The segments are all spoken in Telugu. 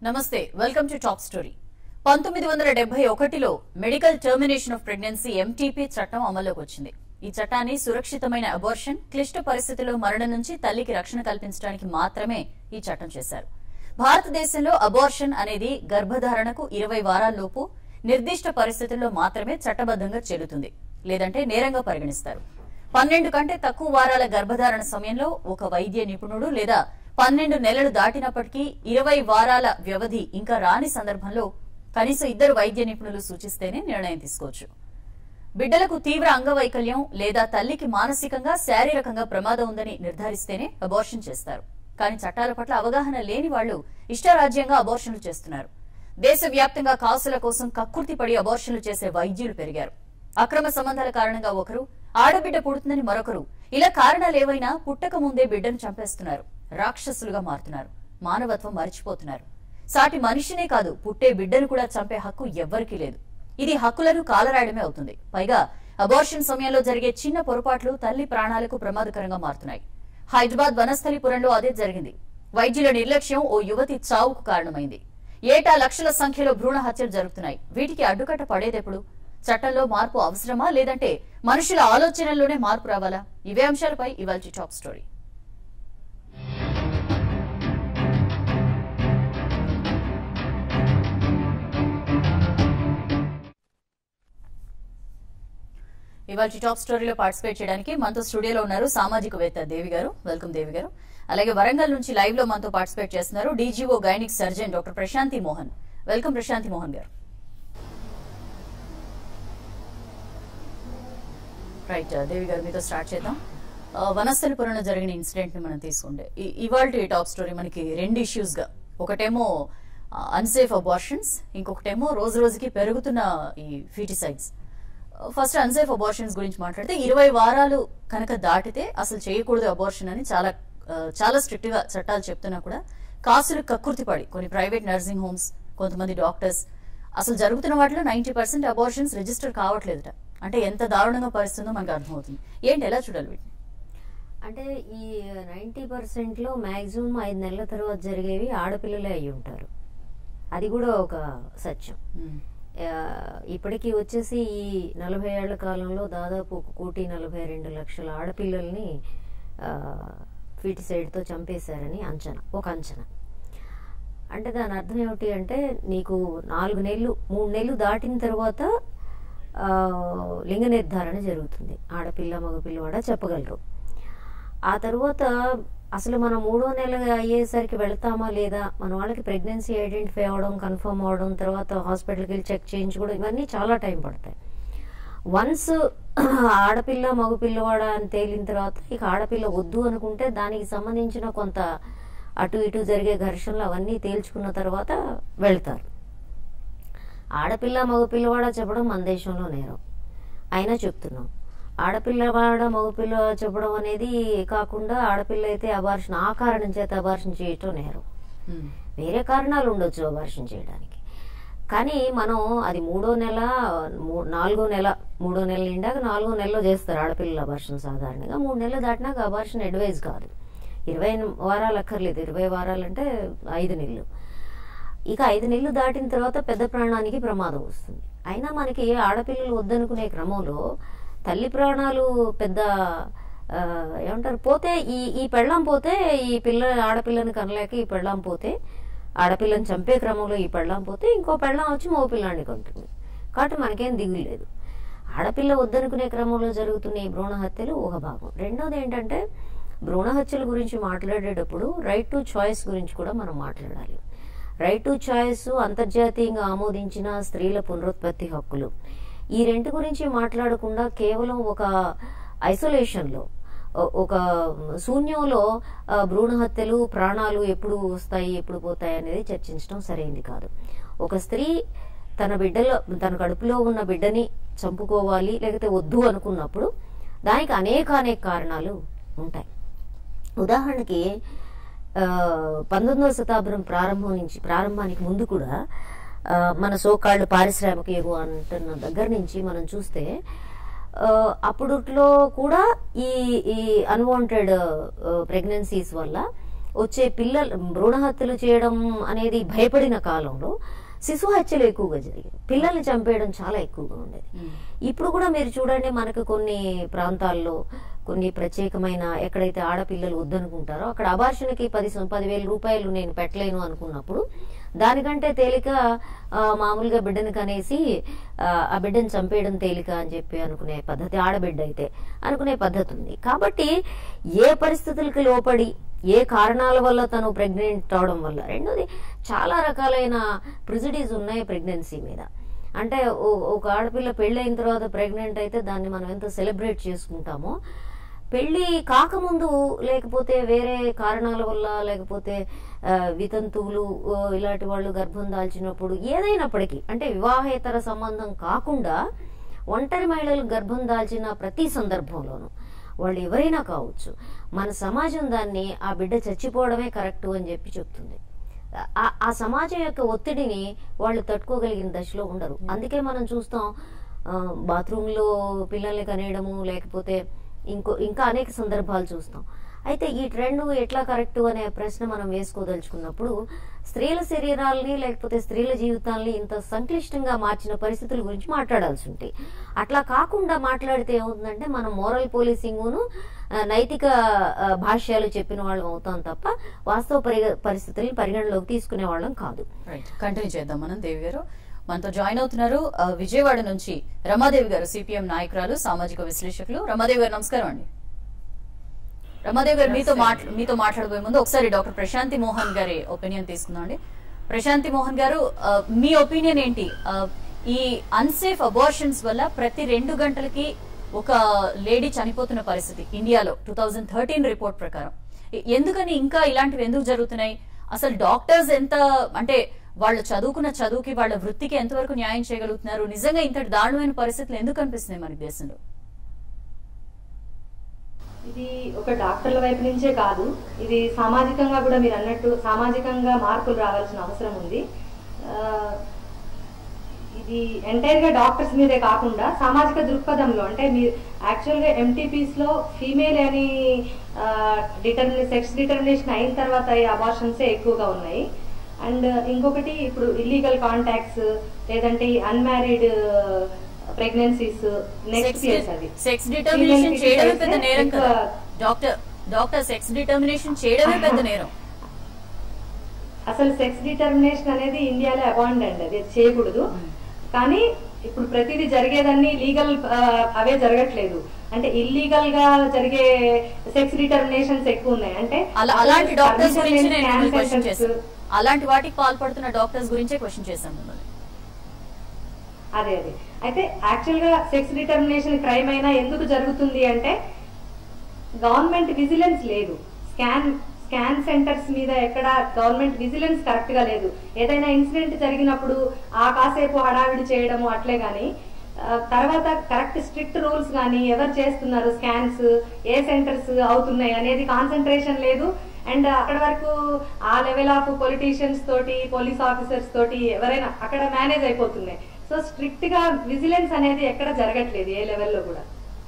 నమస్తే వెల్కమ్ టు టాప్ స్టోరీ పంతొమ్మిది వందల డెబ్బై ఒకటిలో medical termination of pregnancy MTP చట్టం అమల్లోకి వచ్చింది ఈ చట్టాన్ని సురక్షితమైన అబార్షన్ క్లిష్ట పరిస్థితుల్లో మరణం నుంచి తల్లికి రక్షణ కల్పించడానికి మాత్రమే ఈ చట్టం చేశారు భారతదేశంలో అబార్షన్ అనేది గర్భధారణకు ఇరవై వారాల్లోపు నిర్దిష్ట పరిస్థితుల్లో మాత్రమే చట్టబద్ధంగా చెల్లుతుంది లేదంటే నేరంగా పరిగణిస్తారు పన్నెండు కంటే తక్కువ వారాల గర్భధారణ సమయంలో ఒక వైద్య నిపుణుడు లేదా పన్నెండు నెలలు దాటినప్పటికీ ఇరవై వారాల వ్యవధి ఇంకా రాని సందర్భంలో కనీసం ఇద్దరు వైద్య నిపుణులు సూచిస్తేనే నిర్ణయం తీసుకోవచ్చు బిడ్డలకు తీవ్ర అంగవైకల్యం లేదా తల్లికి మానసికంగా శారీరకంగా ప్రమాదం ఉందని నిర్ధారిస్తేనే అబార్షన్ చేస్తారు కానీ చట్టాల పట్ల అవగాహన లేని వాళ్లు ఇష్టారాజ్యంగా అబార్షన్లు చేస్తున్నారు దేశవ్యాప్తంగా కాసుల కోసం కక్కుర్తి పడి అబార్షన్లు చేసే వైద్యులు పెరిగారు అక్రమ సంబంధాల కారణంగా ఒకరు ఆడబిడ్డ పుడుతుందని మరొకరు ఇలా కారణాలు ఏవైనా పుట్టక ముందే బిడ్డను చంపేస్తున్నారు రాక్షసులుగా మారుతున్నారు మానవత్వం మరిచిపోతున్నారు సాటి మనిషినే కాదు పుట్టే బిడ్డను కూడా చంపే హక్కు ఎవ్వరికీ లేదు ఇది హక్కులను కాలరాయడమే అవుతుంది పైగా అబార్షన్ సమయంలో జరిగే చిన్న పొరపాట్లు తల్లి ప్రాణాలకు ప్రమాదకరంగా మారుతున్నాయి హైదరాబాద్ వనస్థలిపురంలో అదే జరిగింది వైద్యుల నిర్లక్ష్యం ఓ యువతి చావుకు కారణమైంది ఏటా లక్షల సంఖ్యలో భ్రూణ హత్యలు జరుగుతున్నాయి వీటికి అడ్డుకట్ట పడేదెప్పుడు చట్టంలో మార్పు అవసరమా లేదంటే మనుషుల ఆలోచనల్లోనే మార్పు రావాలా ఇవే అంశాలపై ఇవాళ టాప్ స్టోరీ ఇవాళ టాప్ స్టోరీలో పార్టిసిపేట్ చేయడానికి మనతో స్టూడియోలో ఉన్నారు సామాజికవేత్త దేవి గారు వెల్కమ్ దేవి గారు అలాగే వరంగల్ నుంచి లైవ్ లో మనతో పార్టిసిపేట్ చేస్తున్నారు DGO gynaec surgeon doctor Prashanti Mohan welcome Prashanti Mohan garu right దేవి గారు మీతో స్టార్ట్ చేద్దాం ఆ, వనస్థలిపురంలో జరిగిన ఇన్సిడెంట్ ని మనం తీసుకుంటే ఇవాళ టాప్ స్టోరీ మనకి రెండు ఇష్యూస్ గా ఒకటేమో అన్సేఫ్ అబార్షన్స్ ఇంకొకటేమో రోజు రోజుకి పెరుగుతున్న ఈ ఫీటిసైడ్స్ ఫస్ట్ అన్సేఫ్ అబార్షన్స్ గురించి మాట్లాడితే ఇరవై వారాలు కనుక దాటితే అసలు చేయకూడదు అబార్షన్ అని చాలా ఆ, చాలా స్ట్రిక్ట్ గా చట్టాలు చెప్తున్నా కూడా కాసులు కక్కుర్తి పడి కొన్ని ప్రైవేట్ నర్సింగ్ హోమ్స్ కొంతమంది డాక్టర్స్ అసలు జరుగుతున్న వాటిలో నైన్టీ పర్సెంట్ అబార్షన్స్ రిజిస్టర్ కావట్లేదుట అంటే ఎంత దారుణంగా పరిస్తుందో మనకు అర్థమవుతుంది ఏంటి ఎలా చూడాలి వీటిని అంటే ఈ నైంటీ పర్సెంట్లో మ్యాక్సిమం ఐదు నెలల తర్వాత జరిగేవి ఆడపిల్లలే అయి ఉంటారు అది కూడా ఒక సత్యం ఆ, ఇప్పటికీ వచ్చేసి ఈ నలభై ఏళ్ల కాలంలో దాదాపు ఒక కోటి నలభై రెండు లక్షల ఆడపిల్లల్ని ఫీటిసైడ్తో చంపేశారని అంచనా ఒక అంచనా అంటే దాని అర్థం ఏమిటి అంటే నీకు నాలుగు నెలలు మూడు నెలలు దాటిన తర్వాత ఆ, లింగ నిర్ధారణ జరుగుతుంది ఆడపిల్ల మగపిల్లవాడ చెప్పగలరు ఆ తర్వాత అసలు మనం మూడో నెల అయ్యేసరికి వెళ్తామా లేదా మన వాళ్ళకి ప్రెగ్నెన్సీ ఐడెంటిఫై అవ్వడం కన్ఫర్మ్ అవ్వడం తర్వాత హాస్పిటల్కి వెళ్ళి చెక్ చేయించుకోవడం ఇవన్నీ చాలా టైం పడతాయి వన్స్ ఆడపిల్ల మగపిల్లవాడ అని తేలిన తర్వాత ఇక ఆడపిల్ల వద్దు అనుకుంటే దానికి సంబంధించిన కొంత అటు ఇటు జరిగే ఘర్షణలు అవన్నీ తేల్చుకున్న తర్వాత వెళ్తారు ఆడపిల్ల మగపిల్లవాడ చెప్పడం మన దేశంలో నేరం అయినా చెప్తున్నాం ఆడపిల్లవాడ మగపిల్ల చెప్పడం అనేది కాకుండా ఆడపిల్ల అయితే అబార్షన్ ఆ కారణం చేత అబార్షన్ చేయటం నేరం మ్మ్. వేరే కారణాలు ఉండొచ్చు అబార్షన్ చేయడానికి కానీ మనం అది మూడో నెల మూ- నాలుగో నెల మూడో నెల నిండాక నాలుగో నెలలో చేస్తారు ఆడపిల్లల అబార్షన్ సాధారణంగా మూడు నెలలు దాటినాక అబార్షన్ అడ్వైజ్ కాదు ఇరవై వారాలు అక్కర్లేదు ఇరవై వారాలు అంటే ఐదు నెలలు ఇక ఐదు నెలలు దాటిన తర్వాత పెద్ద ప్రాణానికి ప్రమాదం వస్తుంది అయినా మనకి ఆడపిల్లలు వద్దనుకునే క్రమంలో తల్లి ప్రాణాలు పెద్ద ఆ, ఏమంటారు పోతే ఈ ఈ పెళ్ళాం పోతే ఈ పిల్ల ఆడపిల్లని కనలేక ఈ పెళ్ళాం పోతే ఆడపిల్లని చంపే క్రమంలో ఈ పెళ్ళాం పోతే ఇంకో పెళ్ళాం వచ్చి మగ పిల్లాన్ని కొంటుంది కాబట్టి మనకేం దిగులు లేదు ఆడపిల్ల వద్దనుకునే క్రమంలో జరుగుతున్న ఈ భ్రూణ హత్యలు ఒక భాగం రెండోది ఏంటంటే భ్రూణ హత్యల గురించి మాట్లాడేటప్పుడు రైట్ టు చాయిస్ గురించి కూడా మనం మాట్లాడాలి రైట్ టు చాయిస్ అంతర్జాతీయంగా ఆమోదించిన స్త్రీల పునరుత్పత్తి హక్కులు ఈ రెండు గురించి మాట్లాడకుండా కేవలం ఒక ఐసోలేషన్లో ఒ- ఒక శూన్యంలో ఆ, భ్రూణ హత్యలు ప్రాణాలు ఎప్పుడు వస్తాయి ఎప్పుడు పోతాయి అనేది చర్చించడం సరైంది కాదు ఒక స్త్రీ తన బిడ్డలో తన కడుపులో ఉన్న బిడ్డని చంపుకోవాలి లేకపోతే వద్దు అనుకున్నప్పుడు దానికి అనేక అనేక కారణాలు ఉంటాయి ఉదాహరణకి ఆ, పంతొమ్మిదవ శతాబ్దం ప్రారంభం నుంచి ప్రారంభానికి ముందు కూడా ఆ, మన సోకాళ్ళు పారిశ్రామిక యుగం అంటున్న దగ్గర నుంచి మనం చూస్తే ఆ, అప్పుడుట్లో కూడా ఈ ఈ అన్వాంటెడ్ ప్రెగ్నెన్సీస్ వల్ల వచ్చే పిల్లలు భ్రూణ హత్యలు చేయడం అనేది భయపడిన కాలంలో శిశు హత్యలు ఎక్కువగా జరిగాయి పిల్లల్ని చంపేయడం చాలా ఎక్కువగా ఉండేది ఇప్పుడు కూడా మీరు చూడండి మనకు కొన్ని ప్రాంతాల్లో కొన్ని ప్రత్యేకమైన ఎక్కడైతే ఆడపిల్లలు వద్దనుకుంటారో అక్కడ అబార్షణకి పది సం- పదివేల రూపాయలు నేను పెట్టలేను అనుకున్నప్పుడు దానికంటే తేలిక ఆ, మామూలుగా బిడ్డను కనేసి ఆ, ఆ బిడ్డను చంపేయడం తేలిక అని చెప్పి అనుకునే పద్ధతి ఆడబిడ్డ అయితే అనుకునే పద్ధతి ఉంది కాబట్టి ఏ పరిస్థితులకి లోపడి ఏ కారణాల వల్ల తను ప్రెగ్నెంట్ అవడం వల్ల రెండోది చాలా రకాలైన ప్రిజుడీస్ ఉన్నాయి ప్రెగ్నెన్సీ మీద అంటే ఓ- ఒక ఆడపిల్ల పెళ్ళైన తర్వాత ప్రెగ్నెంట్ అయితే దాన్ని మనం ఎంత సెలబ్రేట్ చేసుకుంటామో పెళ్లి కాకముందు లేకపోతే వేరే కారణాల వల్ల లేకపోతే ఆ, వితంతువులు ఓ, ఇలాంటి వాళ్ళు గర్భం దాల్చినప్పుడు ఏదైనప్పటికీ అంటే వివాహేతర సంబంధం కాకుండా ఒంటరి మహిళలు గర్భం దాల్చిన ప్రతి సందర్భంలోనూ వాళ్ళు ఎవరైనా కావచ్చు మన సమాజం దాన్ని ఆ బిడ్డ చచ్చిపోవడమే కరెక్ట్ అని చెప్పి చెప్తుంది ఆ- ఆ సమాజం యొక్క ఒత్తిడిని వాళ్ళు తట్టుకోగలిగిన దశలో ఉండరు అందుకే మనం చూస్తాం ఆ, బాత్రూంలో పిల్లల్ని కనేయడము లేకపోతే ఇంకో ఇంకా అనేక సందర్భాలు చూస్తాం అయితే ఈ ట్రెండ్ ఎట్లా కరెక్ట్ అనే ప్రశ్న మనం వేసుకోదలుచుకున్నప్పుడు స్త్రీల శరీరాల్ని లేకపోతే స్త్రీల జీవితాల్ని ఇంత సంక్లిష్టంగా మార్చిన పరిస్థితుల గురించి మాట్లాడాల్సి ఉంటాయి అట్లా కాకుండా మాట్లాడితే ఏమవుతుందంటే మనం మోరల్ పోలీసింగును ఆ, నైతిక ఆ, భాష్యాలు చెప్పిన వాళ్ళం అవుతాం తప్ప వాస్తవ పరిగ- పరిస్థితుల్ని పరిగణలోకి తీసుకునే వాళ్ళం కాదు రైట్ కంటిన్యూ చేద్దాం మనం దేవి గారు మనతో జాయిన్ అవుతున్నారు ఆ, విజయవాడ నుంచి రమాదేవి గారు సిపిఎం నాయకురాలు సామాజిక విశ్లేషకులు రమాదేవి గారు నమస్కారం అండి రమాదేవి గారు మీతో మాట్లా మీతో మాట్లాడబోయే ముందు ఒకసారి డాక్టర్ ప్రశాంతి మోహన్ గారి ఒపీనియన్ తీసుకుందాం అండి ప్రశాంతి మోహన్ గారు ఆ, మీ ఒపీనియన్ ఏంటి ఆ, ఈ అన్సేఫ్ అబార్షన్స్ వల్ల ప్రతి రెండు గంటలకి ఒక లేడీ చనిపోతున్న పరిస్థితి ఇండియాలో టూ థౌజండ్ థర్టీన్ రిపోర్ట్ ప్రకారం ఎ- ఎందుకని ఇంకా ఇలాంటివి ఎందుకు జరుగుతున్నాయి అసలు డాక్టర్స్ ఎంత అంటే వాళ్ళు చదువుకున్న చదువుకి వాళ్ళ వృత్తికి ఎంతవరకు న్యాయం చేయగలుగుతున్నారు నిజంగా ఇంతటి దారుణమైన పరిస్థితులు ఎందుకు కనిపిస్తున్నాయి మనకి దేశంలో ఇది ఒక డాక్టర్ల వైపు నుంచే కాదు ఇది సామాజికంగా కూడా మీరు అన్నట్టు సామాజికంగా మార్పులు రావాల్సిన అవసరం ఉంది ఆ, ఇది ఎంటైర్ గా డాక్టర్స్ మీదే కాకుండా సామాజిక దృక్పథంలో అంటే మీరు యాక్చువల్ గా ఎంటీపీస్ లో ఫీమేల్ అని డిటర్మినే సెక్స్ డిటర్మినేషన్ అయిన తర్వాత అయ్యే అబార్షన్సే ఎక్కువగా ఉన్నాయి అండ్ ఇంకొకటి ఇప్పుడు ఇల్లీగల్ కాంటాక్ట్స్ లేదంటే అన్మ్యారీడ్ ప్రెగ్నెన్సీస్ నెక్స్ట్ ఇయర్స్ అది సెక్స్ డిటర్మినేషన్ Female చేయడమే పెద్ద criticise నేరం కదా ఎక్కువ- డాక్టర్ డాక్టర్ సెక్స్ డిటర్మినేషన్ చేయడమే పెద్ద నేరం అసలు సెక్స్ డిటర్మినేషన్ అనేది ఇండియాలో అబాండ్ అండి అది చేయకూడదు కానీ ఇప్పుడు ప్రతిదీ జరిగేదన్నీ లీగల్ అవే జరగట్లేదు అంటే ఇల్లీగల్ గా జరిగే సెక్స్ డిటర్మినేషన్స్ ఎక్కువ ఉన్నాయి అంటే అలా అలాంటి డాక్టర్స్ permission గురించి లేని నేను scan క్వశ్చన్ centers, చేశాను అలాంటి వాటికి పాల్పడుతున్న డాక్టర్స్ గురించే క్వశ్చన్ చేశాను మిమ్మల్ని అదే అదే అయితే యాక్చువల్ గా సెక్స్ డిటర్మినేషన్ క్రైమ్ అయినా ఎందుకు జరుగుతుంది అంటే గవర్నమెంట్ విజిలెన్స్ లేదు స్కాన్ స్కాన్ సెంటర్స్ మీద ఎక్కడ గవర్నమెంట్ విజిలెన్స్ కరెక్ట్ గా లేదు ఏదైనా ఇన్సిడెంట్ జరిగినప్పుడు ఆ కాసేపు హడావిడి చేయడము అట్లే గాని ఆ, తర్వాత కరెక్ట్ స్ట్రిక్ట్ రూల్స్ కానీ ఎవరు చేస్తున్నారు స్కాన్స్ ఏ సెంటర్స్ అవుతున్నాయి అనేది కాన్సన్ట్రేషన్ లేదు అండ్ అక్కడ వరకు ఆ లెవెల్ ఆఫ్ పొలిటీషియన్స్ తోటి పోలీస్ ఆఫీసర్స్ తోటి ఎవరైనా అక్కడ మేనేజ్ అయిపోతున్నాయి సో స్ట్రిక్ట్ గా విజిలెన్స్ అనేది ఎక్కడ జరగట్లేదు ఏ లెవెల్లో కూడా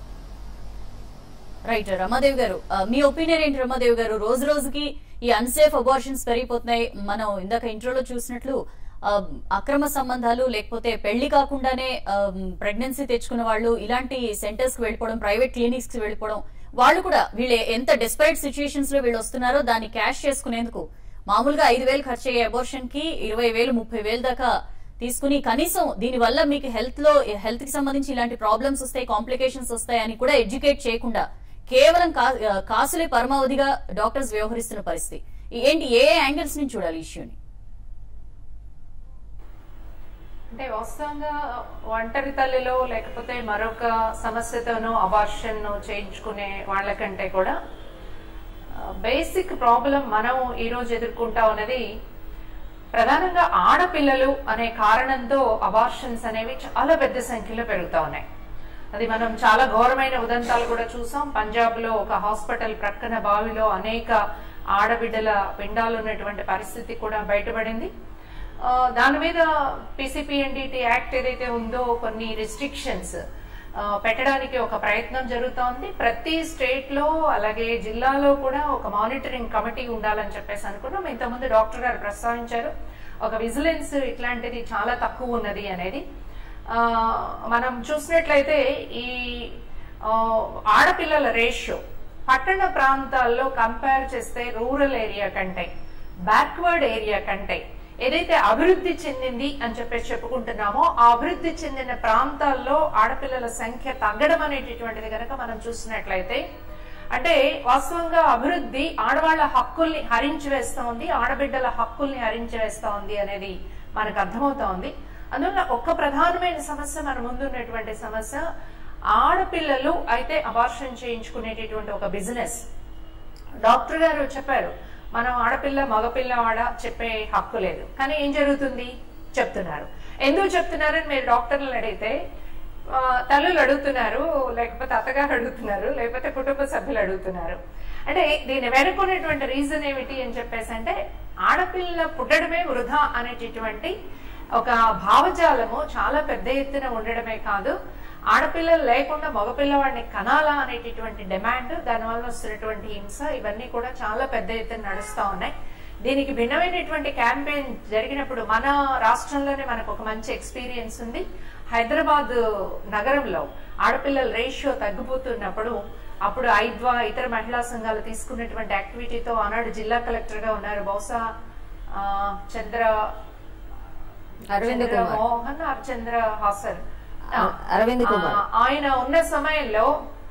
రైట్ రమాదేవి గారు ఆ, మీ ఒపీనియన్ ఏంటి రమాదేవి గారు రోజు రోజుకి ఈ అన్సేఫ్ అబార్షన్స్ పెరిగిపోతున్నాయి మనం ఇందాక ఇంట్రోలో చూసినట్లు ఆ, అక్రమ సంబంధాలు లేకపోతే పెళ్లి కాకుండానే ప్రెగ్నెన్సీ తెచ్చుకున్న వాళ్ళు ఇలాంటి సెంటర్స్ కి వెళ్ళిపోవడం ప్రైవేట్ క్లినిక్స్ కి వెళ్ళిపోవడం వాళ్ళు కూడా వీళ్ళు ఎంత డెస్పరేట్ సిచ్యుయేషన్స్ లో వీళ్ళు వస్తున్నారో దాన్ని క్యాష్ చేసుకునేందుకు మామూలుగా ఐదు వేలు ఖర్చు అయ్యే అబార్షన్ కి ఇరవై వేలు ముప్పై వేలు దాకా తీసుకుని కనీసం దీని వల్ల మీకు హెల్త్ లో హెల్త్ కి సంబంధించి ఇలాంటి ప్రాబ్లమ్స్ వస్తాయి కాంప్లికేషన్స్ వస్తాయి అని కూడా ఎడ్యుకేట్ చేయకుండా కేవలం కా- కాసులే పరమావధిగా డాక్టర్స్ వ్యవహరిస్తున్న పరిస్థితి ఏంటి ఏ యాంగిల్స్ నుంచి చూడాలి ఇష్యూని అంటే వాస్తవంగా ఒంటరి తల్లిలో లేకపోతే మరొక సమస్యతోనో అబార్షన్ చేయించుకునే వాళ్ళకంటే కూడా బేసిక్ ప్రాబ్లం మనం ఈ రోజు ఎదుర్కొంటా ఉన్నది ప్రధానంగా ఆడపిల్లలు అనే కారణంతో అబార్షన్స్ అనేవి చాలా పెద్ద సంఖ్యలో పెరుగుతా ఉన్నాయి అది మనం చాలా ఘోరమైన ఉదంతాలు కూడా చూసాం పంజాబ్ లో ఒక హాస్పిటల్ ప్రక్కన బావిలో అనేక ఆడబిడ్డల పిండాలు ఉన్నటువంటి పరిస్థితి కూడా బయటపడింది ఆ, దాని మీద పిసిపిఎన్డిటి యాక్ట్ ఏదైతే ఉందో కొన్ని రిస్ట్రిక్షన్స్ ఆ, పెట్టడానికి ఒక ప్రయత్నం జరుగుతోంది ప్రతి స్టేట్ లో అలాగే జిల్లాలో కూడా ఒక మానిటరింగ్ కమిటీ ఉండాలని చెప్పేసి అనుకున్నాం ఇంతకుముందు డాక్టర్ గారు ప్రస్తావించారు ఒక విజిలెన్స్ ఇట్లాంటిది చాలా తక్కువ ఉన్నది అనేది ఆ, మనం చూసినట్లయితే ఈ ఆ, ఆడపిల్లల రేషియో పట్టణ ప్రాంతాల్లో కంపేర్ చేస్తే రూరల్ ఏరియా కంటే బ్యాక్వర్డ్ ఏరియా కంటే ఏదైతే అభివృద్ధి చెందింది అని చెప్పేసి చెప్పుకుంటున్నామో ఆ అభివృద్ధి చెందిన ప్రాంతాల్లో ఆడపిల్లల సంఖ్య తగ్గడం అనేటటువంటిది కనుక మనం చూసినట్లయితే అంటే వాస్తవంగా అభివృద్ధి ఆడవాళ్ల హక్కుల్ని హరించి వేస్తా ఉంది ఆడబిడ్డల హక్కుల్ని హరించి వేస్తా ఉంది అనేది మనకు అర్థమవుతా ఉంది అందువల్ల ఒక ప్రధానమైన సమస్య మన ముందున్నటువంటి సమస్య ఆడపిల్లలు అయితే అబార్షన్ చేయించుకునేటటువంటి ఒక బిజినెస్ డాక్టర్ గారు చెప్పారు మనం ఆడపిల్ల మగపిల్ల ఆడ చెప్పే హక్కు లేదు కానీ ఏం జరుగుతుంది చెప్తున్నారు ఎందుకు చెప్తున్నారని మీరు డాక్టర్లు అడిగితే ఆ, తల్లులు అడుగుతున్నారు లేకపోతే అత్తగారు అడుగుతున్నారు లేకపోతే కుటుంబ సభ్యులు అడుగుతున్నారు అంటే దీని వెనుకున్నటువంటి రీజన్ ఏమిటి అని చెప్పేసి అంటే ఆడపిల్ల పుట్టడమే వృధా అనేటటువంటి ఒక భావజాలము చాలా పెద్ద ఎత్తున ఉండడమే కాదు ఆడపిల్లలు లేకుండా మగపిల్లవాడిని కనాలా అనేటటువంటి డిమాండ్ దానివల్ల వస్తున్నటువంటి హింస ఇవన్నీ కూడా చాలా పెద్ద ఎత్తున నడుస్తా ఉన్నాయి దీనికి భిన్నమైనటువంటి క్యాంపెయిన్ జరిగినప్పుడు మన రాష్ట్రంలోనే మనకు ఒక మంచి ఎక్స్పీరియన్స్ ఉంది హైదరాబాద్ నగరంలో ఆడపిల్లల రేషియో తగ్గిపోతున్నప్పుడు అప్పుడు ఐద్వా ఇతర మహిళా సంఘాలు తీసుకున్నటువంటి యాక్టివిటీతో ఆనాడు జిల్లా కలెక్టర్ గా ఉన్నారు బహుశా ఆ, చంద్ర అరవింద్ చంద్ర కుమార్. మోహన్ ఆర్ చంద్ర హాసన్ ఆ, అరవింద్ కుమార్. ఆ, ఆయన ఉన్న సమయంలో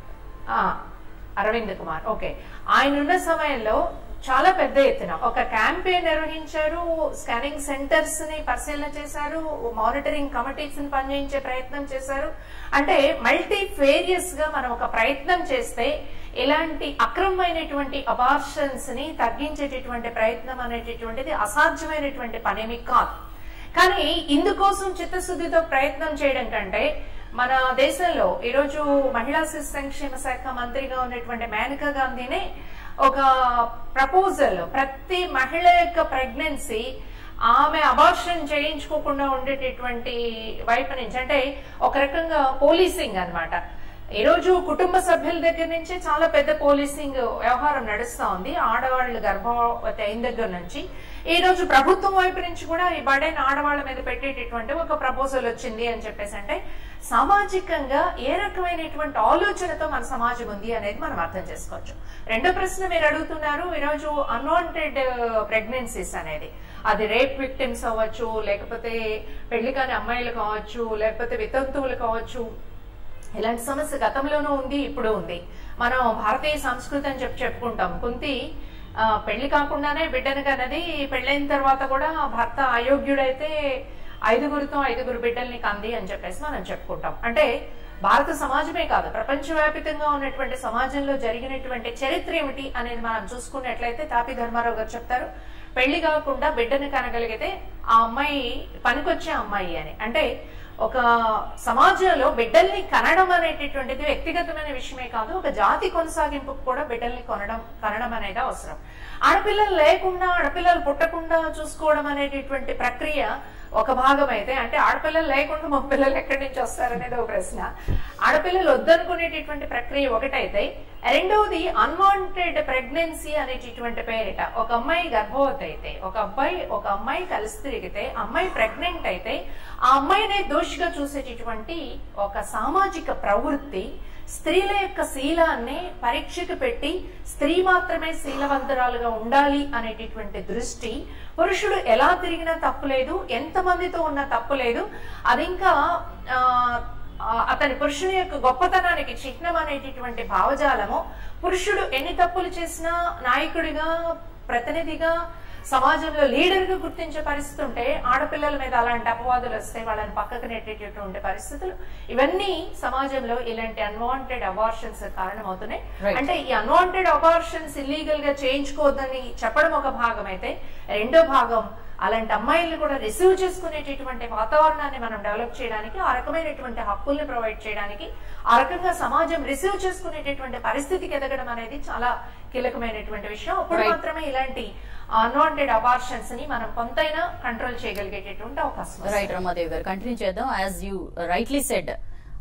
ఆ, అరవింద్ కుమార్ ఓకే ఆయన ఉన్న సమయంలో చాలా పెద్ద ఎత్తున ఒక క్యాంపెయిన్ నిర్వహించారు స్కానింగ్ సెంటర్స్ ని పరిశీలన చేశారు మానిటరింగ్ కమిటీస్ ని పనిచేయించే ప్రయత్నం చేశారు అంటే మల్టీ ఫేరియస్ గా మనం ఒక ప్రయత్నం చేస్తే ఇలాంటి అక్రమమైనటువంటి అబార్షన్స్ ని తగ్గించేటటువంటి ప్రయత్నం అనేటటువంటిది అసాధ్యమైనటువంటి పనేమి కాదు కానీ ఇందుకోసం చిత్తశుద్ధితో ప్రయత్నం చేయడం కంటే మన దేశంలో ఈరోజు మహిళా శిశు సంక్షేమ శాఖ మంత్రిగా ఉన్నటువంటి మేనకా గాంధీనే ఒక ప్రపోజల్ ప్రతి మహిళ యొక్క ప్రెగ్నెన్సీ ఆమె అబార్షన్ చేయించుకోకుండా ఉండేటటువంటి వైపు నుంచి అంటే ఒక రకంగా పోలీసింగ్ అన్నమాట ఈ రోజు కుటుంబ సభ్యుల దగ్గర నుంచి చాలా పెద్ద పోలీసింగ్ వ్యవహారం నడుస్తా ఉంది ఆడవాళ్ళు గర్భవతి అయిన దగ్గర నుంచి ఈ రోజు ప్రభుత్వం వైపు నుంచి కూడా ఈ బడైన ఆడవాళ్ళ మీద పెట్టేటటువంటి ఒక ప్రపోజల్ వచ్చింది అని చెప్పేసి అంటే సామాజికంగా ఏ రకమైనటువంటి ఆలోచనతో మన సమాజం ఉంది అనేది మనం అర్థం చేసుకోవచ్చు రెండో ప్రశ్న మీరు అడుగుతున్నారు ఈరోజు అన్వాంటెడ్ ప్రెగ్నెన్సీస్ అనేది అది రేప్ విక్టిమ్స్ అవ్వచ్చు లేకపోతే పెళ్లి కాని అమ్మాయిలు కావచ్చు లేకపోతే వితంతువులు కావచ్చు ఇలాంటి సమస్య గతంలోనూ ఉంది ఇప్పుడు ఉంది మనం భారతీయ సంస్కృతి అని చెప్పి చెప్పుకుంటాం కుంతి ఆ, పెళ్లి కాకుండానే బిడ్డను కన్నది పెళ్ళైన తర్వాత కూడా భర్త అయోగ్యుడైతే ఐదుగురితో ఐదుగురు బిడ్డల్ని కంది అని చెప్పేసి మనం చెప్పుకుంటాం అంటే భారత సమాజమే కాదు ప్రపంచవ్యాపితంగా ఉన్నటువంటి సమాజంలో జరిగినటువంటి చరిత్ర ఏమిటి అనేది మనం చూసుకున్నట్లయితే తాపి ధర్మారావు గారు చెప్తారు పెళ్లి కాకుండా బిడ్డను కనగలిగితే ఆ అమ్మాయి పనికొచ్చే అమ్మాయి అని అంటే ఒక సమాజంలో బిడ్డల్ని కనడం అనేటటువంటిది వ్యక్తిగతమైన విషయమే కాదు ఒక జాతి కొనసాగింపుకు కూడా బిడ్డల్ని కొనడం కనడం అనేది అవసరం ఆడపిల్లలు లేకుండా ఆడపిల్లలు పుట్టకుండా చూసుకోవడం అనేటటువంటి ప్రక్రియ ఒక భాగం అయితే అంటే ఆడపిల్లలు లేకుండా మగ పిల్లలు ఎక్కడి నుంచి వస్తారనేది ఒక ప్రశ్న ఆడపిల్లలు వద్దనుకునేటటువంటి ప్రక్రియ ఒకటైతే రెండవది అన్వాంటెడ్ ప్రెగ్నెన్సీ అనేటటువంటి పేరిట ఒక అమ్మాయి గర్భవతి అయితే ఒక అబ్బాయి ఒక అమ్మాయి కలిసి తిరిగితే అమ్మాయి ప్రెగ్నెంట్ అయితే ఆ అమ్మాయినే దోషిగా చూసేటటువంటి ఒక సామాజిక ప్రవృత్తి స్త్రీల యొక్క శీలాన్ని పరీక్షకు పెట్టి స్త్రీ మాత్రమే శీలవంతురాలుగా ఉండాలి అనేటటువంటి దృష్టి పురుషుడు ఎలా తిరిగినా తప్పులేదు ఎంతమందితో ఉన్నా తప్పులేదు అది ఇంకా ఆ, ఆ, అతని పురుషుని యొక్క గొప్పతనానికి చిహ్నం అనేటటువంటి భావజాలము పురుషుడు ఎన్ని తప్పులు చేసినా నాయకుడిగా ప్రతినిధిగా సమాజంలో లీడర్ గా గుర్తించే పరిస్థితి ఉంటే ఆడపిల్లల మీద అలాంటి అపవాదులు వస్తే వాళ్ళని పక్కకు నెట్టేటటువంటి పరిస్థితులు ఇవన్నీ సమాజంలో ఇలాంటి అన్వాంటెడ్ అబార్షన్స్ కారణమవుతున్నాయి Right. అంటే ఈ అన్వాంటెడ్ అబార్షన్స్ ఇల్లీగల్ గా చేయించుకోవద్దని చెప్పడం ఒక భాగం అయితే రెండో భాగం అలాంటి అమ్మాయిల్ని కూడా రిసీవ్ చేసుకునేటటువంటి వాతావరణాన్ని మనం డెవలప్ చేయడానికి ఆ రకమైనటువంటి హక్కుల్ని ప్రొవైడ్ చేయడానికి ఆ రకంగా సమాజం రిసీవ్ చేసుకునేటటువంటి పరిస్థితికి ఎదగడం అనేది చాలా కీలకమైనటువంటి విషయం అప్పుడు Right. మాత్రమే ఇలాంటి అన్వాంటెడ్ అబార్షన్స్ ని మనం కొంతైనా కంట్రోల్ చేయగలిగేటటువంటి అవకాశం వస్తుంది. రైట్ రమాదేవి గారు కంటిన్యూ చేద్దాం యాజ్ యూ రైట్లీ సెడ్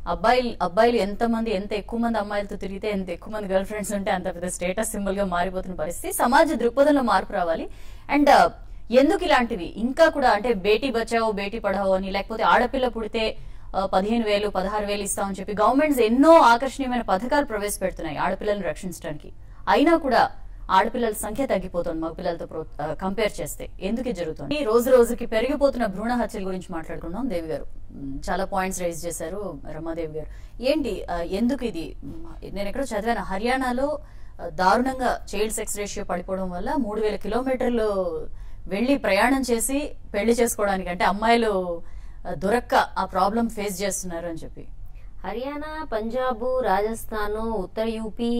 అబ్బాయిలు అబ్బాయిలు ఎంత మంది ఎంత ఎక్కువ మంది అమ్మాయిలతో తిరిగితే ఎంత ఎక్కువ మంది గర్ల్ ఫ్రెండ్స్ ఉంటే అంత పెద్ద స్టేటస్ సింబల్ గా మారిపోతున్న పరిస్థితి సమాజ దృక్పథంలో మార్పు రావాలి అండ్ ఎందుకు ఇలాంటివి ఇంకా కూడా అంటే బేటీ బచావో బేటీ పఢావో అని లేకపోతే ఆడపిల్ల పుడితే ఆ, పదిహేను వేలు పదహారు వేలు ఇస్తామని చెప్పి గవర్నమెంట్స్ ఎన్నో ఆకర్షణీయమైన పథకాలు ప్రవేశపెడుతున్నాయి ఆడపిల్లలను రక్షించడానికి అయినా కూడా ఆడపిల్లల సంఖ్య తగ్గిపోతుంది మగపిల్లలతో కంపేర్ చేస్తే ఎందుకు ఇది జరుగుతుంది ఈ రోజు రోజుకి పెరిగిపోతున్న భ్రూణ హత్యల గురించి మాట్లాడుకున్నాం దేవి గారు మ్, చాలా పాయింట్స్ రైజ్ చేశారు రమాదేవి గారు ఏంటి ఆ, ఎందుకు ఇది మ్, నేను ఎక్కడో చదివాను హర్యానాలో ఆ, దారుణంగా చైల్డ్ సెక్స్ రేషియో పడిపోవడం వల్ల మూడు వేల కిలోమీటర్లు వెళ్లి ప్రయాణం చేసి పెళ్లి చేసుకోవడానికి అంటే అమ్మాయిలు ఆ, దొరక్క ఆ ప్రాబ్లం ఫేస్ చేస్తున్నారు అని చెప్పి హర్యానా పంజాబ్ రాజస్థాన్ ఉత్తర యూపీ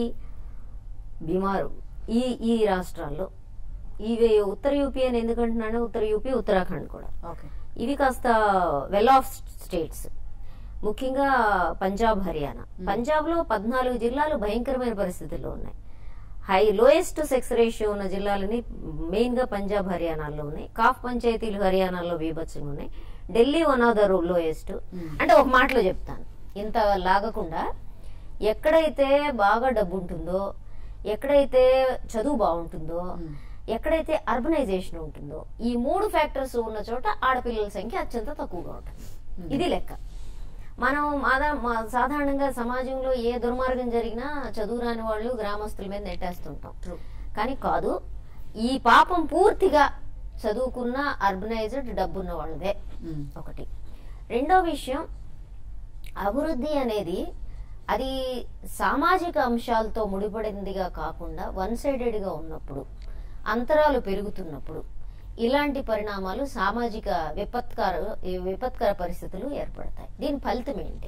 బీమారు ఈ ఈ రాష్ట్రాల్లో ఇవి ఉత్తర యూపీ అని ఎందుకంటున్నాను ఉత్తర యూపీ ఉత్తరాఖండ్ కూడా ఓకే ఇవి కాస్త వెల్ ఆఫ్ స్టేట్స్ ముఖ్యంగా పంజాబ్ హర్యానా పంజాబ్ లో పద్నాలుగు జిల్లాలు భయంకరమైన పరిస్థితుల్లో ఉన్నాయి హై లోయెస్ట్ సెక్స్ రేషియో ఉన్న జిల్లాలని మెయిన్ గా పంజాబ్ హర్యానాలో ఉన్నాయి కాఫ్ పంచాయతీలు హర్యానాలో బీభత్సంగా ఉన్నాయి Delhi one of the lowest అంటే ఒక మాటలో చెప్తాను ఇంత లాగకుండా ఎక్కడైతే బాగా డబ్బు ఉంటుందో ఎక్కడైతే చదువు బాగుంటుందో ఎక్కడైతే అర్బనైజేషన్ ఉంటుందో ఈ మూడు ఫ్యాక్టర్స్ ఉన్న చోట ఆడపిల్లల సంఖ్య అత్యంత తక్కువగా ఉంటుంది ఇది లెక్క మనం మాదా మా- సాధారణంగా సమాజంలో ఏ దుర్మార్గం జరిగినా చదువు రాని వాళ్ళు గ్రామస్తుల మీద నెట్టేస్తుంటాం True. కానీ కాదు ఈ పాపం పూర్తిగా చదువుకున్న అర్బనైజ్డ్ డబ్బున్న వాళ్ళదే మ్. ఒకటి రెండో విషయం అభివృద్ధి అనేది అది సామాజిక అంశాలతో ముడిపడిందిగా కాకుండా వన్ సైడెడ్గా ఉన్నప్పుడు అంతరాలు పెరుగుతున్నప్పుడు ఇలాంటి పరిణామాలు సామాజిక విపత్కర విపత్కర పరిస్థితులు ఏర్పడతాయి దీని ఫలితం ఏంటి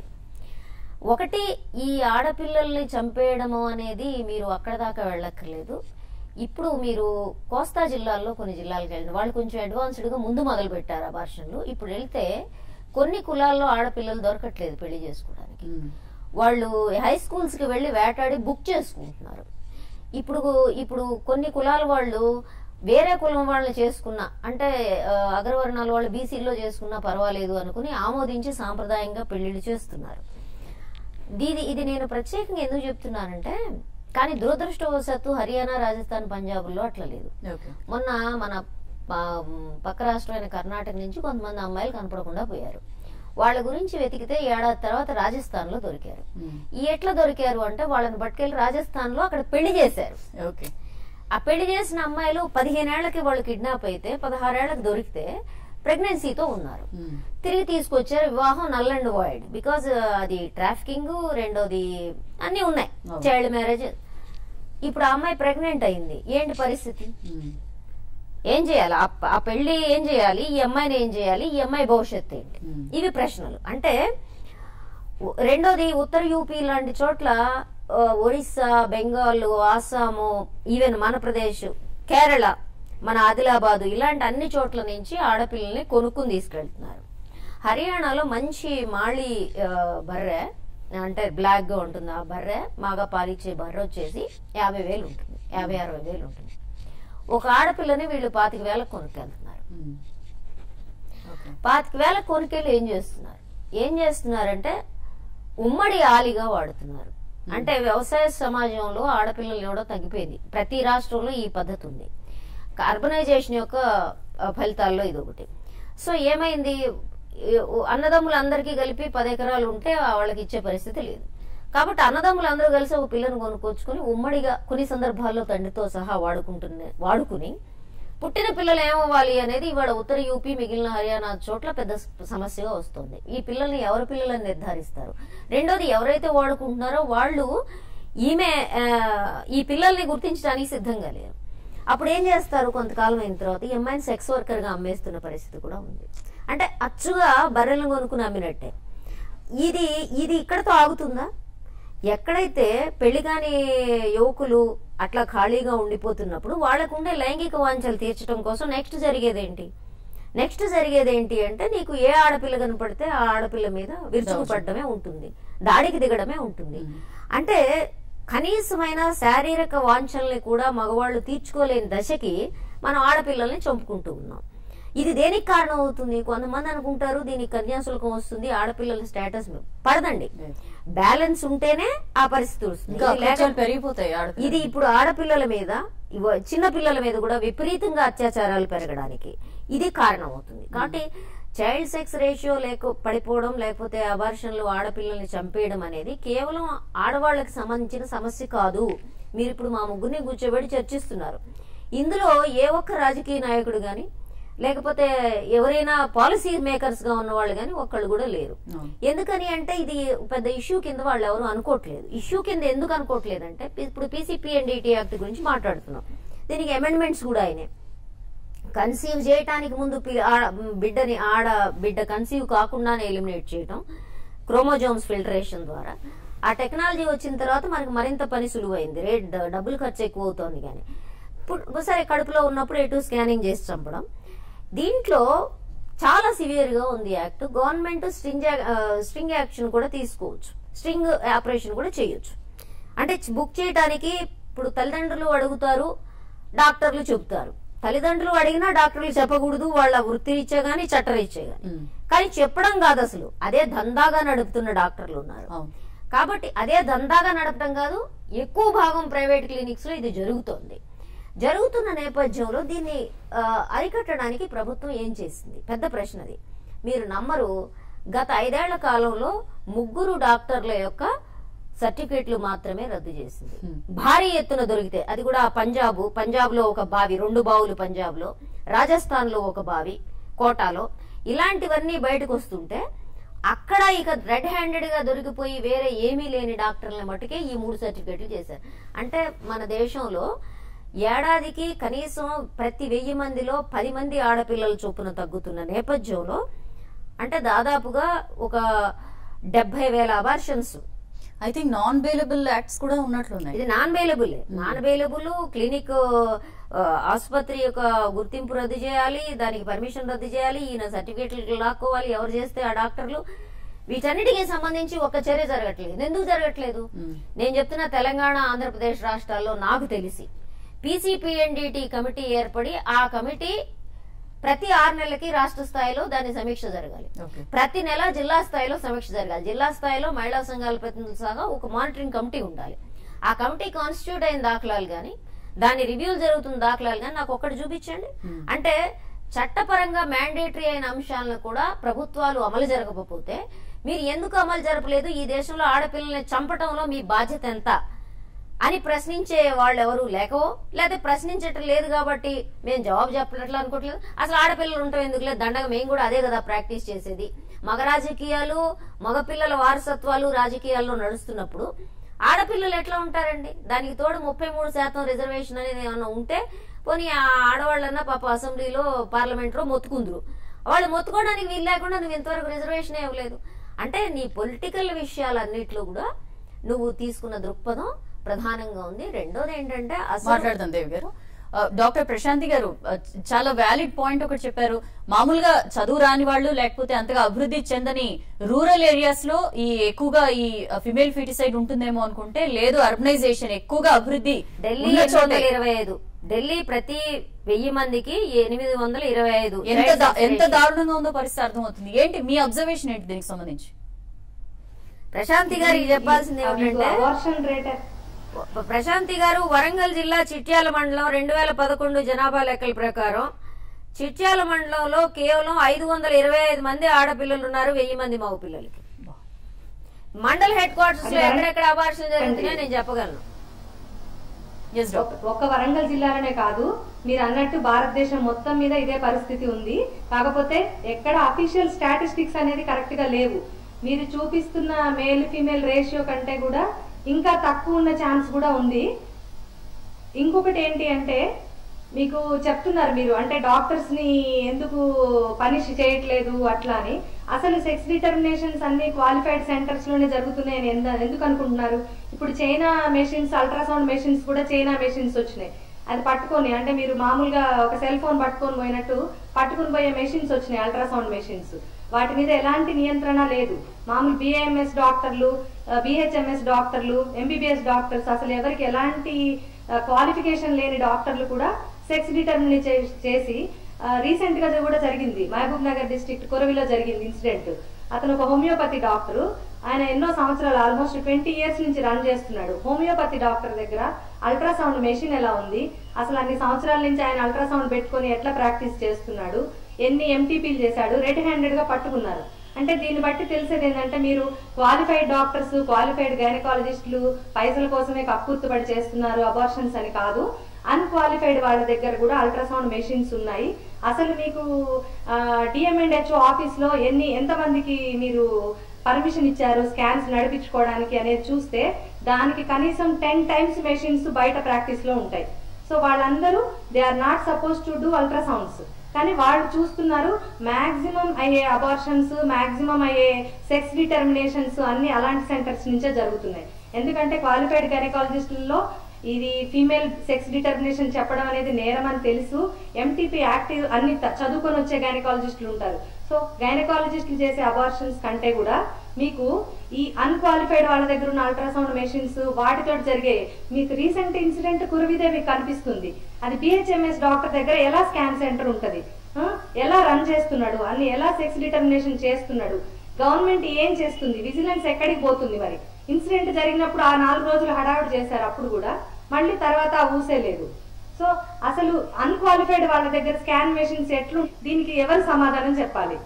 ఒకటి ఈ ఆడపిల్లల్ని చంపేయడము అనేది మీరు అక్కడ దాకా వెళ్ళక్కర్లేదు ఇప్పుడు మీరు కోస్తా జిల్లాల్లో కొన్ని జిల్లాలకు వెళ్ళిన వాళ్ళు కొంచెం అడ్వాన్స్డ్ గా ముందు మొదలు పెట్టారు అబార్షన్లు ఇప్పుడు వెళ్తే కొన్ని కులాల్లో ఆడపిల్లలు దొరకట్లేదు పెళ్లి చేసుకోవడానికి మ్. వాళ్ళు హై స్కూల్స్ కి వెళ్లి వేటాడి బుక్ చేసుకుంటున్నారు ఇప్పుడు ఇప్పుడు కొన్ని కులాల వాళ్ళు వేరే కులం వాళ్ళని చేసుకున్నా అంటే ఆ, అగ్రవర్ణాల వాళ్ళు బీసీలో చేసుకున్నా పర్వాలేదు అనుకుని ఆమోదించి సాంప్రదాయంగా పెళ్లిళ్ళు చేస్తున్నారు ఇది ఇది నేను ప్రత్యేకంగా ఎందుకు చెప్తున్నానంటే కానీ దురదృష్టవశాత్తు హర్యానా రాజస్థాన్ పంజాబ్లో అట్లా లేదు ఓకే మొన్న మన ఆ, పక్క రాష్ట్రమైన కర్ణాటక నుంచి కొంతమంది అమ్మాయిలు కనపడకుండా పోయారు వాళ్ళ గురించి వెతికితే ఏడాది తర్వాత రాజస్థాన్ లో దొరికారు మ్. ఈ ఎట్లా దొరికారు అంటే వాళ్ళని పట్టుకెళ్లి రాజస్థాన్ లో అక్కడ పెళ్లి చేశారు ఓకే ఆ పెళ్లి చేసిన అమ్మాయిలు పదిహేనేళ్లకి వాళ్ళు కిడ్నాప్ అయితే పదహారేళ్లకు దొరికితే ప్రెగ్నెన్సీతో ఉన్నారు మ్. తిరిగి తీసుకొచ్చారు వివాహం నల్ అండ్ వాయిడ్ బికాజ్ అది ట్రాఫికింగ్ రెండోది అన్ని ఉన్నాయి అవును. చైల్డ్ మ్యారేజ్ ఇప్పుడు ఆ అమ్మాయి ప్రెగ్నెంట్ అయింది ఏంటి పరిస్థితి మ్. ఏం చేయాలి ఆ ప- ఆ పెళ్లి ఏం చేయాలి ఈ అమ్మాయిని ఏం చేయాలి ఈ అమ్మాయి భవిష్యత్తు ఏంటి మ్మ్. ఇవి ప్రశ్నలు అంటే ఉ- రెండోది ఉత్తర యూపీ లాంటి చోట్ల ఆ, ఒరిస్సా బెంగాల్ ఆసాము ఈవెన్ మధ్యప్రదేశ్ కేరళ మన ఆదిలాబాద్ ఇలాంటి అన్ని చోట్ల నుంచి ఆడపిల్లల్ని కొనుక్కుని తీసుకెళ్తున్నారు హర్యానాలో మంచి మాళి ఆ, బర్రె అంటే బ్లాక్ గా ఉంటుంది ఆ బర్రె బాగా పాలిచ్చే బర్రె వచ్చేసి యాభై వేలు ఉంటుంది యాభై అరవై వేలు ఉంటుంది ఒక ఆడపిల్లని వీళ్ళు పాతిక వేలకు కొనుక్కెళ్తున్నారు మ్. ఓకే పాతిక వేలకు కొనుక్కెళ్ళి ఏం చేస్తున్నారు ఏం చేస్తున్నారంటే ఉమ్మడి ఆలిగా వాడుతున్నారు అంటే వ్యవసాయ సమాజంలో ఆడపిల్లలు ఇవ్వడం తగ్గిపోయింది ప్రతి రాష్ట్రంలో ఈ పద్ధతి ఉంది అర్బనైజేషన్ యొక్క ఆ, ఫలితాల్లో ఇది ఒకటి సో ఏమైంది ఈ అన్నదమ్ములు అందరికీ కలిపి పది ఎకరాలు ఉంటే వాళ్ళకి ఇచ్చే పరిస్థితి లేదు కాబట్టి అన్నదమ్ములు అందరూ కలిసి ఒక పిల్లను కొనుక్కొచ్చుకొని ఉమ్మడిగా కొన్ని సందర్భాల్లో తండ్రితో సహా వాడుకుంటున్న వాడుకుని పుట్టిన పిల్లలు ఏమవ్వాలి అనేది ఇవాళ ఉత్తర యూపీ మిగిలిన హర్యానా చోట్ల పెద్ద స- సమస్యగా వస్తుంది ఈ పిల్లల్ని ఎవరి పిల్లలని నిర్ధారిస్తారు రెండోది ఎవరైతే వాడుకుంటున్నారో వాళ్ళు ఈమె ఆ, ఈ పిల్లల్ని గుర్తించడానికి సిద్ధంగా లేరు అప్పుడు ఏం చేస్తారు కొంతకాలం అయిన తర్వాత ఈ అమ్మాయిని సెక్స్ వర్కర్ గా అమ్మేస్తున్న పరిస్థితి కూడా ఉంది అంటే అచ్చుగా బర్రెలను కొనుక్కుని అమ్మినట్టే ఇది ఇది ఇక్కడతో ఆగుతుందా ఎక్కడైతే పెళ్లి కాని యువకులు అట్లా ఖాళీగా ఉండిపోతున్నప్పుడు వాళ్ళకు ఉండే లైంగిక వాంఛలు తీర్చడం కోసం నెక్స్ట్ జరిగేదేంటి నెక్స్ట్ జరిగేదేంటి అంటే నీకు ఏ ఆడపిల్ల కనపడితే ఆ ఆడపిల్ల మీద విరుచుకుపడమే ఉంటుంది దాడికి దిగడమే ఉంటుంది అంటే కనీసమైన శారీరక వాంఛల్ని కూడా మగవాళ్ళు తీర్చుకోలేని దశకి మనం ఆడపిల్లల్ని చంపుకుంటూ ఉన్నాం ఇది దేనికి కారణం అవుతుంది కొంతమంది అనుకుంటారు దీనికి కన్యాశుల్కం వస్తుంది ఆడపిల్లల స్టేటస్ పడదండి బ్యాలెన్స్ ఉంటేనే ఆ పరిస్థితి వస్తుంది ఇంకా ఇది లేక- అకృత్యాలు పెరిగిపోతాయి ఆడపిల్లలు. ఇది ఇప్పుడు ఆడపిల్లల మీద ఇవ- చిన్న పిల్లల మీద కూడా విపరీతంగా అత్యాచారాలు పెరగడానికి ఇది కారణం అవుతుంది కాబట్టి చైల్డ్ సెక్స్ రేషియో లేక పడిపోవడం లేకపోతే అబార్షన్లు ఆడపిల్లల్ని చంపేయడం అనేది కేవలం ఆడవాళ్ళకి సంబంధించిన సమస్య కాదు మీరు ఇప్పుడు మా ముగ్గురిని కూర్చోబెట్టి చర్చిస్తున్నారు ఇందులో ఏ ఒక్క రాజకీయ నాయకుడు గాని లేకపోతే ఎవరైనా పాలసీ మేకర్స్ గా ఉన్న వాళ్ళు గాని ఒక్కళ్ళు కూడా లేరు అవును. ఎందుకని అంటే ఇది పెద్ద ఇష్యూ కింద వాళ్ళు ఎవరు అనుకోవట్లేదు ఇష్యూ కింద ఎందుకు అనుకోవట్లేదు అంటే ఇప్పుడు పీసీపీ ఎన్డీటీ యాక్ట్ గురించి మాట్లాడుతున్నాం దీనికి అమెండ్మెంట్స్ కూడా అయినాయి కన్సీవ్ చేయటానికి ముందు పి- ఆడ- బిడ్డని ఆడ బిడ్డ కన్సీవ్ కాకుండానే ఎలిమినేట్ చేయటం క్రోమోజోమ్స్ ఫిల్టరేషన్ ద్వారా ఆ టెక్నాలజీ వచ్చిన తర్వాత మనకి మరింత పని సులువైంది రేట్ డ- డబ్బులు ఖర్చు ఎక్కువ అవుతోంది కానీ ఇప్పుడు సరే కడుపులో ఉన్నప్పుడు ఎటు స్కానింగ్ చేసి చంపడం దీంట్లో చాలా సివియర్ గా ఉంది act government string string action కూడా తీసుకోవచ్చు స్ట్రింగ్ ఆపరేషన్ కూడా చేయొచ్చు అంటే బుక్ చేయడానికి ఇప్పుడు తల్లిదండ్రులు అడుగుతారు డాక్టర్లు చెబుతారు తల్లిదండ్రులు అడిగినా డాక్టర్లు చెప్పకూడదు వాళ్ళ వృత్తిరీత్యా గానీ చట్టరీత్యా గానీ ఉమ్. కానీ చెప్పడం కాదు అసలు అదే దందాగా నడుపుతున్న డాక్టర్లు ఉన్నారు అవును కాబట్టి అదే దందాగా నడపడం కాదు ఎక్కువ భాగం ప్రైవేట్ క్లినిక్స్ లో ఇది జరుగుతోంది జరుగుతున్న నేపథ్యంలో దీన్ని ఆ, అరికట్టడానికి ప్రభుత్వం ఏం చేసింది పెద్ద ప్రశ్న అది మీరు నమ్మరు గత ఐదేళ్ల కాలంలో ముగ్గురు డాక్టర్ల యొక్క సర్టిఫికేట్లు మాత్రమే రద్దు చేసింది భారీ ఎత్తున దొరికితే అది కూడా పంజాబ్ పంజాబ్ లో ఒక బావి రెండు బావులు పంజాబ్ లో రాజస్థాన్ లో ఒక బావి కోటాలో ఇలాంటివన్నీ బయటకు వస్తుంటే అక్కడ ఇక రెడ్ హ్యాండెడ్ గా దొరికిపోయి వేరే ఏమీ లేని డాక్టర్ల మట్టుకే ఈ మూడు సర్టిఫికెట్లు చేశారు అంటే మన దేశంలో ఏడాదికి కనీసం ప్రతి వెయ్యి మందిలో పది మంది ఆడపిల్లల చొప్పున తగ్గుతున్న నేపథ్యంలో అంటే దాదాపుగా ఒక డెబ్బై వేల abortions I think non bailable acts కూడా ఉన్నట్లున్నాయి ఇది non bailable non bailable clinic ఆ, ఆసుపత్రి యొక్క గుర్తింపు రద్దు చేయాలి దానికి పర్మిషన్ రద్దు చేయాలి ఈయన సర్టిఫికేట్లు లాక్కోవాలి ఎవరు చేస్తే ఆ డాక్టర్లు వీటన్నిటికి సంబంధించి ఒక చర్య జరగట్లేదు ఎందుకు జరగట్లేదు నేను చెప్తున్న తెలంగాణ ఆంధ్రప్రదేశ్ రాష్ట్రాల్లో నాకు తెలిసి పీసీపీఎన్డిటి కమిటీ ఏర్పడి ఆ కమిటీ ప్రతి ఆరు నెలలకి రాష్ట్ర స్థాయిలో దాని సమీక్ష జరగాలి ఓకే ప్రతి నెల జిల్లా స్థాయిలో సమీక్ష జరగాలి జిల్లా స్థాయిలో మహిళా సంఘాల ప్రతినిధులు సహా ఒక మానిటరింగ్ కమిటీ ఉండాలి ఆ కమిటీ కాన్స్టిట్యూట్ అయిన దాఖలాలు గాని దాని రివ్యూలు జరుగుతున్న దాఖలాలు గాని నాకు ఒక్కటి చూపించండి అంటే చట్టపరంగా మ్యాండేటరీ అయిన అంశాలను కూడా ప్రభుత్వాలు అమలు జరగకపోతే మీరు ఎందుకు అమలు జరపలేదు ఈ దేశంలో ఆడపిల్లల్ని చంపటంలో మీ బాధ్యత ఎంత అని ప్రశ్నించే వాళ్ళు ఎవరు లేకవో లేదా ప్రశ్నించటం లేదు కాబట్టి మేము జవాబు చెప్పినట్లు అనుకోవట్లేదు అసలు ఆడపిల్లలు ఉంటాం ఎందుకు లేదు దండగా మేము కూడా అదే కదా ప్రాక్టీస్ చేసేది మగ రాజకీయాలు మగపిల్లల వారసత్వాలు రాజకీయాల్లో నడుస్తున్నప్పుడు ఆడపిల్లలు ఎట్లా ఉంటారండి దానికి తోడు ముప్పై మూడు శాతం రిజర్వేషన్ అనేది ఏమన్నా ఉంటే పోనీ ఆ ఆడవాళ్ళన్నా పాప అసెంబ్లీలో పార్లమెంట్ లో మొత్తుకుందరు వాళ్ళు మొత్తుకోవడానికి వీలు లేకుండా నువ్వు ఇంతవరకు రిజర్వేషన్ ఇవ్వలేదు అంటే నీ పొలిటికల్ విషయాలన్నిట్లో కూడా నువ్వు తీసుకున్న దృక్పథం ప్రధానంగా ఉంది రెండోది ఏంటంటే అసలు మాట్లాడదాం దేవి గారు ఆ, డాక్టర్ ప్రశాంతి గారు ఆ, చాలా వ్యాలిడ్ పాయింట్ ఒకటి చెప్పారు మామూలుగా చదువు రాని వాళ్ళు లేకపోతే అంతగా అభివృద్ధి చెందని రూరల్ ఏరియాస్ లో ఈ ఎక్కువగా ఈ ఫిమేల్ ఫిటిసైడ్ ఉంటుందేమో అనుకుంటే లేదు అర్బనైజేషన్ ఎక్కువగా అభివృద్ధి ఢిల్లీ ఉన్న ఎనిమిది వందల చోటే ఇరవై ఐదు ఢిల్లీ ప్రతి వెయ్యి మందికి ఎనిమిది వందల ఇరవై ఐదు ఎంత దా- ఎంత దారుణంగా ఉందో పరిస్థితి అర్థమవుతుంది ఏంటి మీ అబ్జర్వేషన్ ఏంటి దీనికి సంబంధించి ప్రశాంతి గారికి చెప్పాల్సింది ఏమిటంటే అబార్షన్ రేట్ ప్రశాంతి గారు వరంగల్ జిల్లా చిట్యాల మండలం రెండు వేల పదకొండు జనాభా లెక్కల ప్రకారం చిట్యాల మండలంలో కేవలం ఐదు వందల ఇరవై ఐదు మంది ఆడపిల్లలు ఉన్నారు వెయ్యి మంది మగ పిల్లలకి మండల్ హెడ్ క్వార్టర్స్ లో ఎక్కడెక్కడ అబార్షన్ జరుగుతున్నాయో నేను చెప్పగలను ఎస్ డాక్టర్ ఒక్క వరంగల్ జిల్లాలోనే కాదు మీరు అన్నట్టు భారతదేశం మొత్తం మీద ఇదే పరిస్థితి ఉంది కాకపోతే ఎక్కడ అఫీషియల్ స్టాటిస్టిక్స్ అనేది కరెక్ట్ గా లేవు మీరు చూపిస్తున్న మేల్ ఫీమేల్ రేషియో కంటే కూడా ఇంకా తక్కువ ఉన్న ఛాన్స్ కూడా ఉంది ఇంకొకటి ఏంటి అంటే మీకు చెప్తున్నారు మీరు అంటే డాక్టర్స్ ని ఎందుకు పనిష్ చేయట్లేదు అట్లా అని అసలు సెక్స్ డిటర్మినేషన్స్ అన్ని క్వాలిఫైడ్ సెంటర్స్ లోనే జరుగుతున్నాయని ఎంద- ఎందుకు అనుకుంటున్నారు ఇప్పుడు చైనా మెషిన్స్ అల్ట్రాసౌండ్ మెషిన్స్ కూడా చైనా మెషిన్స్ వచ్చినాయి అది పట్టుకొని అంటే మీరు మామూలుగా ఒక సెల్ ఫోన్ పట్టుకొని పోయినట్టు పట్టుకొని పోయే మెషిన్స్ వచ్చినాయి అల్ట్రాసౌండ్ మెషిన్స్ వాటి మీద ఎలాంటి నియంత్రణ లేదు మామూలు బిఏఎంఎస్ డాక్టర్లు బిహెచ్ఎంఎస్ డాక్టర్లు ఎంబీబీఎస్ డాక్టర్స్ అసలు ఎవరికి ఎలాంటి క్వాలిఫికేషన్ లేని డాక్టర్లు కూడా సెక్స్ డిటర్మినేషన్ చేసి రీసెంట్ గా కూడా జరిగింది మహబూబ్ నగర్ డిస్ట్రిక్ట్ కొరవిలో జరిగింది ఇన్సిడెంట్ అతను ఒక హోమియోపతి డాక్టర్ ఆయన ఎన్నో సంవత్సరాలు ఆల్మోస్ట్ ట్వంటీ ఇయర్స్ నుంచి రన్ చేస్తున్నాడు హోమియోపతి డాక్టర్ దగ్గర అల్ట్రాసౌండ్ మెషిన్ ఎలా ఉంది అసలు అన్ని సంవత్సరాల నుంచి ఆయన అల్ట్రాసౌండ్ పెట్టుకొని ఎట్లా ప్రాక్టీస్ చేస్తున్నాడు ఎన్ని ఎంటీపీలు చేశాడు రెడ్ హ్యాండెడ్ గా పట్టుకున్నారు అంటే దీన్ని బట్టి తెలిసేది ఏంటంటే మీరు క్వాలిఫైడ్ డాక్టర్స్ క్వాలిఫైడ్ గైనకాలజిస్టులు పైసల కోసమే కక్కుర్తుపడి చేస్తున్నారు అబార్షన్స్ అని కాదు అన్క్వాలిఫైడ్ వాళ్ళ దగ్గర కూడా అల్ట్రాసౌండ్ మెషిన్స్ ఉన్నాయి అసలు మీకు డిఎంఎండ్హెచ్ఓ ఆఫీస్ లో ఎన్ని ఎంతమందికి మీరు పర్మిషన్ ఇచ్చారు స్కాన్స్ నడిపించుకోవడానికి అనేది చూస్తే దానికి కనీసం టెన్ టైమ్స్ మెషిన్స్ బయట ప్రాక్టీస్ లో ఉంటాయి సో వాళ్ళందరూ they are not suppose to do ultrasounds కానీ వాళ్ళు చూస్తున్నారు మాక్సిమం అయ్యే అబార్షన్స్ మాక్సిమం అయ్యే సెక్స్ డిటర్మినేషన్స్ అన్ని అలాంటి సెంటర్స్ నుంచే జరుగుతున్నాయి ఎందుకంటే క్వాలిఫైడ్ గైనకాలజిస్టుల్లో ఇది ఫీమేల్ సెక్స్ డిటర్మినేషన్ చెప్పడం అనేది నేరం అని తెలుసు ఎంటీపీ యాక్టివ్ అన్ని త- చదువుకొని వచ్చే గైనకాలజిస్టులు ఉంటారు సో గైనకాలజిస్టులు చేసే అబార్షన్స్ కంటే కూడా మీకు ఈ అన్క్వాలిఫైడ్ వాళ్ళ దగ్గర ఉన్న అల్ట్రాసౌండ్ మెషిన్స్ వాటితో జరిగే మీకు రీసెంట్ ఇన్సిడెంట్ కురువిదే మీకు కనిపిస్తుంది అది బిహెచ్ఎంఎస్ డాక్టర్ దగ్గర ఎలా స్కాన్ సెంటర్ ఉంటది ఆ? ఎలా రన్ చేస్తున్నాడు అన్ని ఎలా సెక్స్ డిటర్మినేషన్ చేస్తున్నాడు గవర్నమెంట్ ఏం చేస్తుంది విజిలెన్స్ ఎక్కడికి పోతుంది మరి ఇన్సిడెంట్ జరిగినప్పుడు ఆ నాలుగు రోజులు హడావిడి చేశారు అప్పుడు కూడా మళ్ళీ తర్వాత ఆ ఊసే లేదు సో అసలు అన్క్వాలిఫైడ్ వాళ్ళ దగ్గర స్కాన్ మెషిన్స్ ఎట్లు దీనికి ఎవరు సమాధానం చెప్పాలి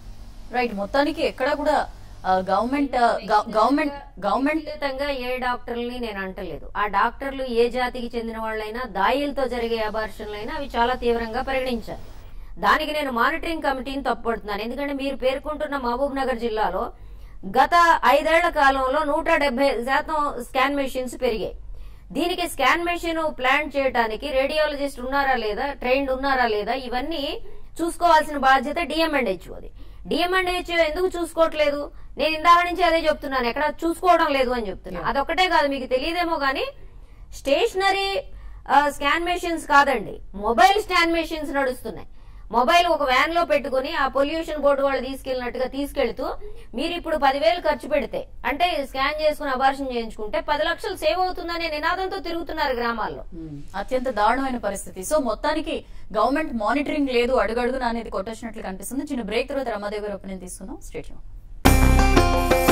రైట్ మొత్తానికి ఎక్కడ కూడా గవర్నమెంట్ గవర్నమెంట్ గవర్నమెంట్ వ్యక్తిగతంగా ఏ డాక్టర్ని నేను అంటలేదు ఆ డాక్టర్లు ఏ జాతికి చెందిన వాళ్ళైనా దాయిలతో జరిగే అబార్షన్లైనా అవి చాలా తీవ్రంగా పరిగణించాలి దానికి నేను మానిటరింగ్ కమిటీని తప్పుపడుతున్నాను ఎందుకంటే మీరు పేర్కొంటున్న మహబూబ్ నగర్ జిల్లాలో గత ఐదేళ్ల కాలంలో నూట డెబ్బై శాతం స్కాన్ మెషిన్స్ పెరిగాయి దీనికి స్కాన్ మెషిన్ ప్లాన్ చేయడానికి రేడియాలజిస్ట్ ఉన్నారా లేదా ట్రైన్డ్ ఉన్నారా లేదా ఇవన్నీ చూసుకోవాల్సిన బాధ్యత డిఎంఎండ్హెచ్ఓది డిఎంఎండ్హెచ్ఓ ఎందుకు చూసుకోవట్లేదు నేను ఇందాక నుంచి అదే చెప్తున్నాను ఎక్కడ చూసుకోవడం లేదు అని చెప్తున్నా అదొక్కటే కాదు మీకు తెలియదేమో కానీ స్టేషనరీ స్కాన్ మెషిన్స్ కాదండి మొబైల్ స్కాన్ మెషిన్స్ నడుస్తున్నాయి మొబైల్ ఒక వ్యాన్ లో పెట్టుకుని ఆ పొల్యూషన్ బోర్డు వాళ్ళు తీసుకెళ్ళినట్టుగా తీసుకెళ్తూ మీరు ఇప్పుడు పదివేలు ఖర్చు పెడితే అంటే స్కాన్ చేసుకుని అబార్షన్ చేయించుకుంటే పది లక్షలు సేవ్ అవుతుందనే నినాదంతో తిరుగుతున్నారు గ్రామాల్లో ఉమ్, అత్యంత దారుణమైన పరిస్థితి సో మొత్తానికి గవర్నమెంట్ మానిటరింగ్ లేదు అడుగడుగున అనేది కొట్టొచ్చినట్లు కనిపిస్తుంది చిన్న బ్రేక్ తర్వాత రమాదేవి గారి ఒపీనియన్ తీసుకుందాం స్టేట్